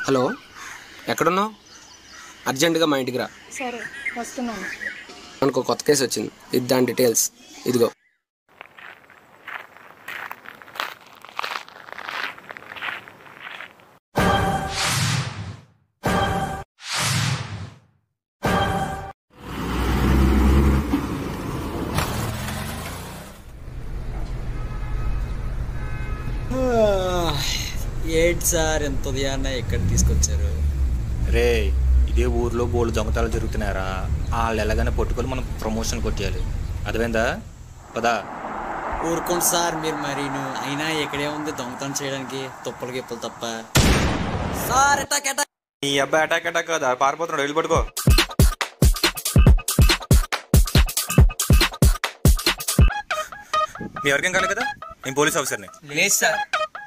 Hello ఎక్కడున్నావు అర్జెంటుగా మా ఇంటికి రా సరే వస్తున్నాను మనకు కొత్త కేసు వచ్చింది ఇది దాని డీటెయిల్స్ ఇదిగో ఏంటి సార్ ఎంత ఉదయాన్నే ఎక్కడ తీసుకొచ్చారు రే ఇదే ఊర్లో బోళ్ళు దొంగతనాలు జరుగుతున్నారా వాళ్ళు ఎలాగైనా పట్టుకొని మనం ప్రమోషన్ కొట్టేయాలి అర్థమైందా పదా ఊరుకోండి సార్ మీరు మరీను అయినా ఎక్కడే ఉంది దొంగతనం చేయడానికి తుప్పలు గిప్పలు తప్ప సార్ ఎటాక్ ఎటాక్ నీ అబ్బాయి అటాక్ అటాక్ కదా పారిపోతున్నాడు వెళ్ళి పట్టుకో మీ ఎవరికేం కాలేదు కదా నేను పోలీస్ ఆఫీసర్ని లేదు సార్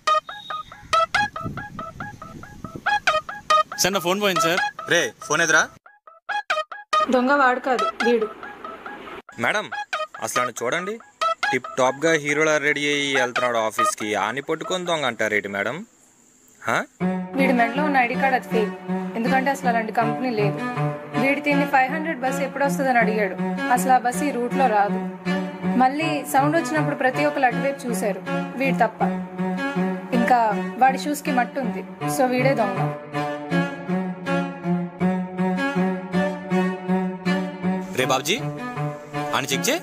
సార్ నా ఫోన్ పోయింది సార్ రే ఫోన్ ఎదురా దొంగ వాడు కాదు వీడు మేడం అసలు ఆయన చూడండి టిప్ టాప్గా హీరోలా రెడీ అయ్యి వెళ్తున్నాడు ఆఫీస్కి ఆని పట్టుకొని దొంగ అంటారేంటి మేడం హా? వీడి మెడలో ఉన్న ఐడి కార్డ్ అది ఫేక్ ఎందుకంటే అసలు అలాంటి కంపెనీ లేదు వీడి దీన్ని ఫైవ్ హండ్రెడ్ బస్సు ఎప్పుడు వస్తుందని అడిగాడు అసలు ఆ బస్సు ఈ రూట్లో రాదు మళ్ళీ సౌండ్ వచ్చినప్పుడు ప్రతి ఒక్కరు అటువైపు చూశారు వీడు తప్ప ఇంకా వాడి షూస్ కి మట్టు ఉంది సో వీడే దొంగ రే బాబ్జీ అని చెక్ చే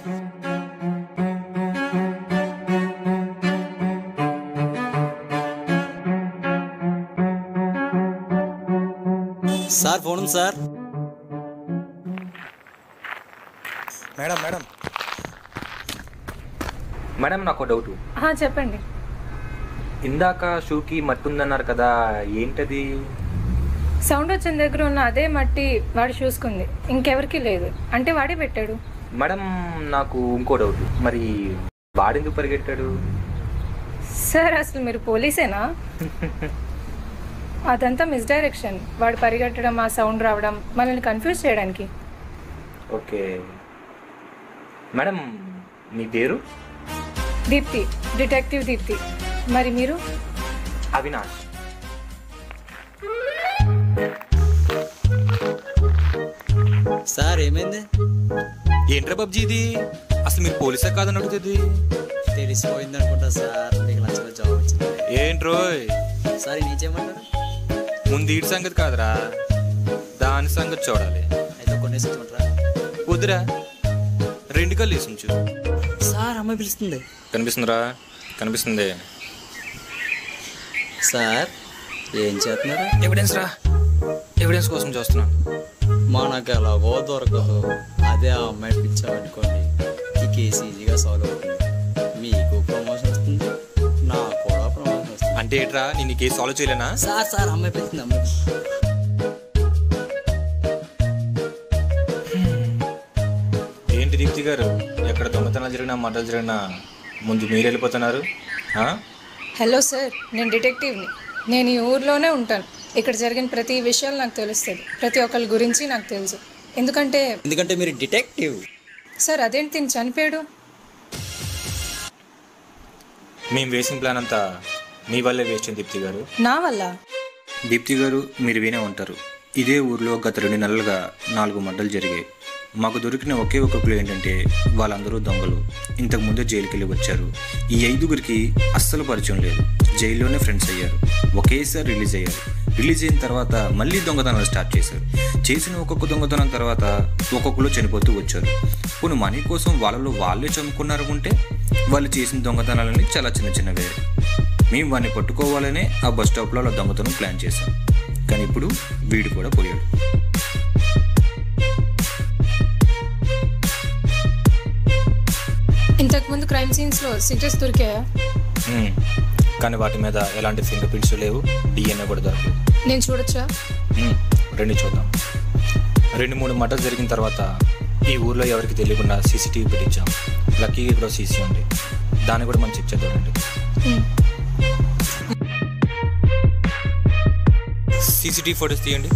సార్ ఫోన్ ఉంది సార్ మేడం మేడం మేడం నాకు డౌట్ ఆ, చెప్పండి ఇందాక షూకి మట్టి ఉందన్నారు కదా ఏంటది సౌండ్ వచ్చిన దగ్గర ఉన్న అదే మట్టి వాడి షూస్ కి ఉంది ఇంకెవరికి లేదు అంటే వాడే పెట్టాడు మేడం నాకు ఇంకో డౌట్ మరి వాడెందుకు పరిగెట్టాడు సార్ అసలు మీరు పోలీసేనా అదంతా మిస్డైరెక్షన్ వాడు పరిగెట్టడం ఆ సౌండ్ రావడం మనల్ని కన్ఫ్యూజ్ చేయడానికి ఓకే మేడం మీ పేరు దీప్తి డిటెక్టివ్ దీప్తి మరి మీరు అవినాష్ సార్ ఏమైంది ఏంట్రా పబ్జీ ఇది అసలు మీరు పోలీసా కాదని అడుగుతుంది తెలిసిపోయింది అనుకుంటా సార్ మీకు నచ్చిన జాబ్ వచ్చింది ఏంట్రోయ్ సార్ ఏం చేయమంటారు ముందు ఈడి సంగతి కాదురా దాని సంగతి చూడాలి అయితే కొనేసి ఇచ్చుకుంటారా వద్దురా రెండు కళ్ళు వేసి ఉంచు సార్ అమ్మాయి పిలుస్తుంది కనిపిస్తుందిరా కనిపిస్తుంది సార్ ఏం చేస్తున్నారు ఎవిడెన్స్ రా ఎవిడెన్స్ కోసం చూస్తున్నాను మనకు ఎలాగో దొరకదు అదే ఆ అమ్మాయి పిచ్చామనుకోండి ఈ కేసు ఈజీగా సాల్వ్ అవుతుంది మీకు ప్రమోషన్ వస్తుంది నాకు కూడా ప్రమోషన్ వస్తుంది అంటే ఏంట్రా నేను ఈ కేసు సాల్వ్ చేయలేనా సార్ సార్ అమ్మాయి పిలుస్తుంది అమ్మాయి పిలుస్తుంది. ఏంటి దీప్తి గారు ఎక్కడ దొంగతనాలు జరిగినా మంటలు జరిగినా ముందు మీరు వెళ్ళిపోతున్నారు ఆ? హలో సార్ నేను డిటెక్టివ్ని నేను ఈ ఊర్లోనే ఉంటాను ఇక్కడ జరిగిన ప్రతి విషయాలు నాకు తెలుస్తుంది ప్రతి ఒక్కరి గురించి నాకు తెలుసు ఎందుకంటే ఎందుకంటే మీరు డిటెక్టివ్ సార్ అదేంటి తిని చనిపోయాడు మేము వేసిన ప్లాన్ అంతా మీ వల్లే వేస్ట్ అయింది దీప్తి గారు నా వల్ల దీప్తి గారు మీరు వినే ఉంటారు ఇదే ఊర్లో గత రెండు నెలలుగా నాలుగు మంటలు జరిగాయి మాకు దొరికిన ఒకే ఒక క్లూ ఏంటంటే వాళ్ళందరూ దొంగలు ఇంతకు ముందే జైలుకి వెళ్ళి వచ్చారు ఈ ఐదుగురికి అస్సలు పరిచయం లేదు జైల్లోనే ఫ్రెండ్స్ అయ్యారు ఒకేసారి రిలీజ్ అయ్యారు రిలీజ్ అయిన తర్వాత మళ్ళీ దొంగతనాలు స్టార్ట్ చేశారు చేసిన ఒక్కొక్క దొంగతనం తర్వాత ఒక్కొక్కరు చనిపోతూ వచ్చారు పోనీ మనీ కోసం వాళ్ళలో వాళ్ళే చదువుకున్నారు ఉంటే వాళ్ళు చేసిన దొంగతనాలని చాలా చిన్న చిన్నవే మేము వాడిని పట్టుకోవాలనే ఆ బస్ స్టాప్లో అలా దొంగతనం ప్లాన్ చేశాం కానీ ఇప్పుడు వీడు కూడా పోయాడు ఇంతకుముందు క్రైమ్ సీన్స్లో సిగరెట్స్ దొరికాయా హ్మ్. కానీ వాటి మీద ఎలాంటి ఫింగర్ ప్రింట్స్ లేవు డిఎన్ఏ కూడా దొరకలేదు నేను చూడొచ్చా హ్మ్. రెండు చూద్దాం రెండు మూడు మటర్స్ జరిగిన తర్వాత ఈ ఊర్లో ఎవరికి తెలియకుండా సీసీటీవీ పెట్టించాం లక్కీగా ఇక్కడ సీసీ ఉంది దాన్ని కూడా మనం చెక్ చేద్దామండి సీసీటీవీ ఫొటోస్ తీయండి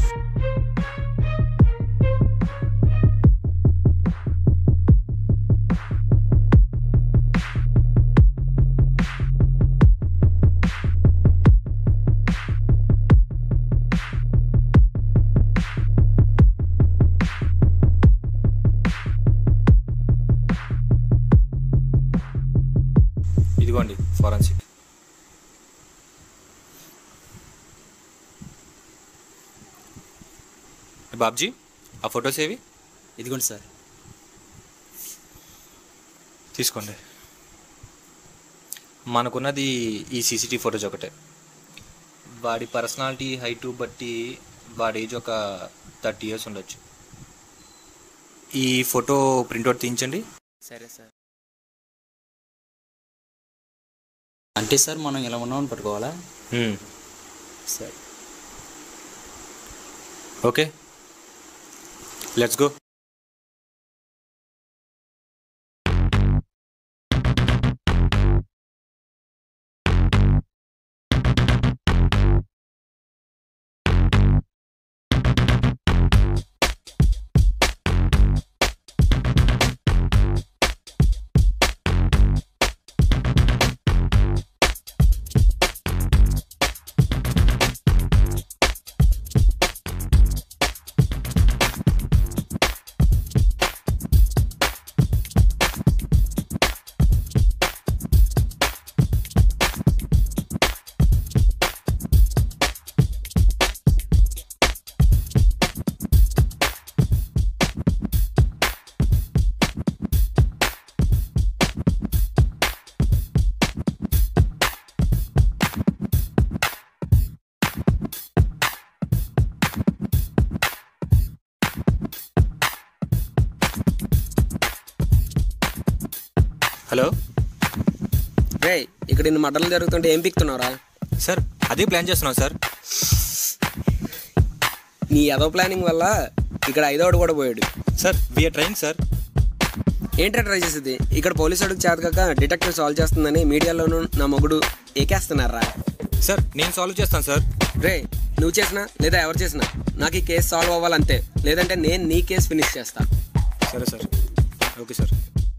ఇదిగోండి ఫారెన్సిక్ బాబ్జీ ఆ ఫొటోస్ ఏవి ఇదిగోండి సార్ తీసుకోండి మనకున్నది ఈ సీసీటీవీ ఫొటోస్ ఒకటే వాడి పర్సనాలిటీ హైటు బట్టి వాడి ఏజ్ ఒక థర్టీ ఇయర్స్ ఉండొచ్చు ఈ ఫోటో ప్రింట్అవుట్ తీయించండి సరే సార్ అంటే సార్ మనం ఇలా ఉన్నామని పట్టుకోవాలా మ్మ్. సరే ఓకే లెట్స్ గో హలో రే ఇక్కడ ఇన్ని మటన్లు జరుగుతుంటే ఏం పిక్తున్నారా సార్ అదే ప్లాన్ చేస్తున్నాం సార్ నీ ఏదో ప్లానింగ్ వల్ల ఇక్కడ ఐదోడు కూడా పోయాడు సార్ వీఆర్ ట్రైన్ సార్ ఏంటో ట్రై చేసేది ఇక్కడ పోలీసు అడుగు చేతకాక డిటెక్టివ్ సాల్వ్ చేస్తుందని మీడియాలోనూ నా మొగుడు ఏకేస్తున్నారా సార్ నేను సాల్వ్ చేస్తాను సార్ రే నువ్వు చేసినా లేదా ఎవరు చేసినా నాకు ఈ కేసు సాల్వ్ అవ్వాలంతే లేదంటే నేను నీ కేసు ఫినిష్ చేస్తా సరే సార్ ఓకే సార్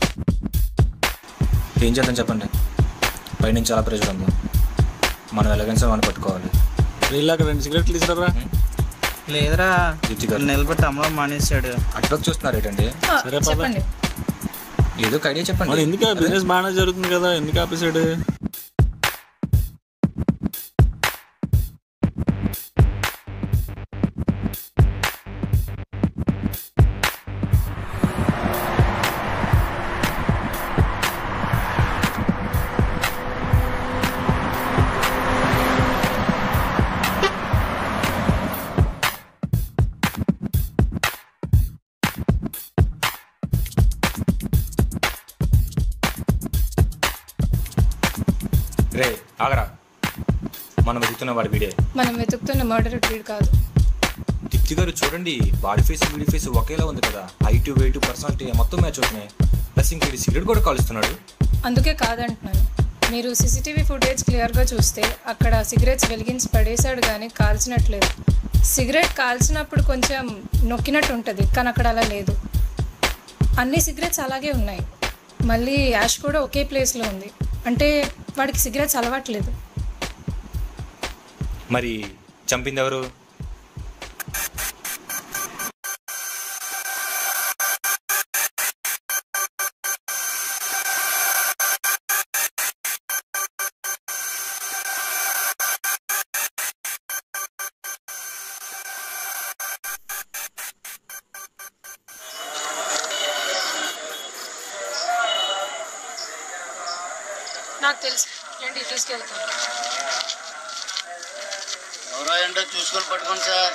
ఏం చేద్దాం చెప్పండి పైనుంచి చాలా ప్రెషర్ ఉంది మనం ఎలాగైనా సరే మనం పట్టుకోవాలి వీళ్ళకి రెండు సిగరెట్లు ఇస్తారా లేదురా దీప్తి గారు. నిలబెట్టి అమ్మడం మానేశాడు అట్లా చూస్తున్నారు ఏంటండి ఆ, సరే పద. చెప్పండి ఏదో ఒక ఐడియా మరి చెప్పండి ఎందుకు బిజినెస్ బాగానే జరుగుతుంది కదా ఎందుకు ఆపేసాడు రే ఆగరా మనం వెతుకుతున్న వాడి వీడే మనం వెతుకుతున్న మర్డర్ వీడు కాదు దీప్తి గారు చూడండి బాడీ ఫేస్ వీడి ఫేస్ ఒకేలా ఉంది కదా హైట్ వెయిట్ పర్సనాలిటీ మొత్తం మ్యాచ్ అవుతున్నాయి ప్లస్ ఇంక సిగరెట్ కూడా కాలుస్తున్నాడు అందుకే కాదంటున్నాను మీరు సీసీటీవీ ఫుటేజ్ క్లియర్గా చూస్తే అక్కడ సిగరెట్స్ వెలిగించి పడేశాడు కానీ కాల్చినట్లేదు సిగరెట్ కాల్చినప్పుడు కొంచెం నొక్కినట్టు ఉంటుంది కానీ అక్కడ అలా లేదు అన్ని సిగరెట్స్ అలాగే ఉన్నాయి మళ్ళీ యాష్ కూడా ఒకే ప్లేస్లో ఉంది అంటే వాడికి సిగరెట్స్ అలవాట్లేదు మరి చంపింది ఎవరు నాకు తెలుసు రండి తీసుకెళ్తాను ఎవరో ఏంటో చూసుకొని పట్టుకోండి సార్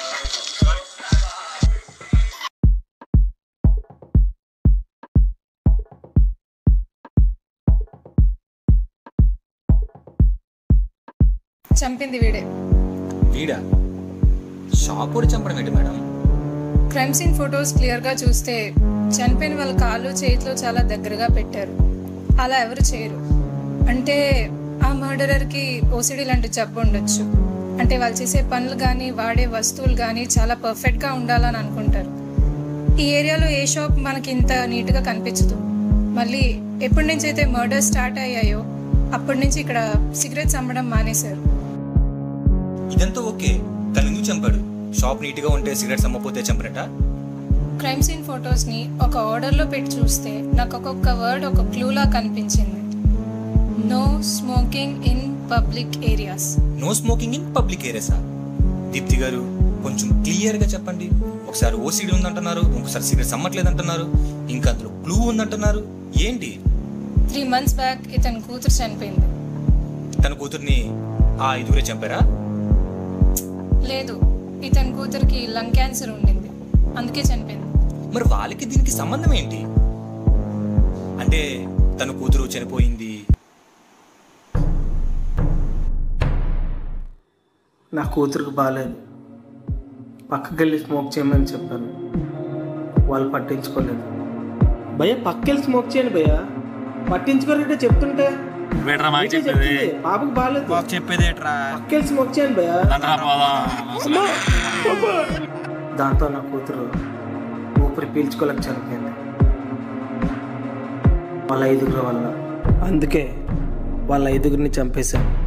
చంపింది వీడే వీడా షాప్ కూడా చంపడం ఏంటి మేడం క్రైమ్ సీన్ ఫొటోస్ క్లియర్గా చూస్తే చనిపోయిన వాళ్ళ కాళ్ళు చేతిలో చాలా దగ్గరగా పెట్టారు అలా ఎవరు చేయరు అంటే ఆ మర్డరర్కి ఓసిడి లాంటి జబ్బు ఉండొచ్చు అంటే వాళ్ళు చేసే పనులు కానీ వాడే వస్తువులు కానీ చాలా పర్ఫెక్ట్గా ఉండాలని అనుకుంటారు ఈ ఏరియాలో ఏ షాప్ మనకి ఇంత నీట్గా కనిపించదు మళ్ళీ ఎప్పటి నుంచి అయితే మర్డర్ స్టార్ట్ అయ్యాయో అప్పటి నుంచి ఇక్కడ సిగరెట్స్ అమ్మడం మానేశారు ఇదంతా ఓకే తను ఎందుకు చంపాడు షాప్ నీట్గా ఉంటే సిగరెట్స్ అమ్మపోతే చంపనట క్రైమ్ సీన్ ఫొటోస్ని ఒక ఆర్డర్లో పెట్టి చూస్తే నాకు ఒక్కొక్క వర్డ్ ఒక క్లూలా కనిపించింది no smoking in public areas no smoking in public ఏరియాసా దీప్తి గారు కొంచెం క్లియర్గా చెప్పండి ఒకసారి ఓసీడీ ఉందంటున్నారు ఇంకోసారి సిగరెట్స్ అమ్మట్లేదంటున్నారు ఇంకా అందులో క్లూ ఉందంటున్నారు ఏంటి త్రీ మంత్స్ బ్యాక్ ఇతని కూతురు చనిపోయింది తన కూతుర్ని ఆ ఐదుగురే చంపారా లేదు ఇతని కూతురికి లంగ్ క్యాన్సర్ ఉండింది అందుకే చనిపోయింది మరి వాళ్ళకి దీనికి సంబంధం ఏంటి అంటే తన కూతురు చనిపోయింది నా కూతురికి బాగాలేదు పక్కకెళ్ళి స్మోక్ చేయమని చెప్పాను వాళ్ళు పట్టించుకోలేదు భయ్య పక్కకెళ్ళి స్మోక్ చేయండి భయ్య పట్టించుకోరంటే చెప్తుంటే బెటర్ మాకు ఇదే చెప్పేది చెప్తుంది. పాపకు బాగాలేదు బాబు చెప్పేది ఏట్రా పక్కకెళ్ళి స్మోక్ చేయండి భయ్య రండ్రా పోదాం. దాంతో నా కూతురు ఊపిరి పీల్చుకోలేక చనిపోయింది వాళ్ళ ఐదుగురు వల్ల అందుకే వాళ్ళ ఐదుగురిని చంపేశాను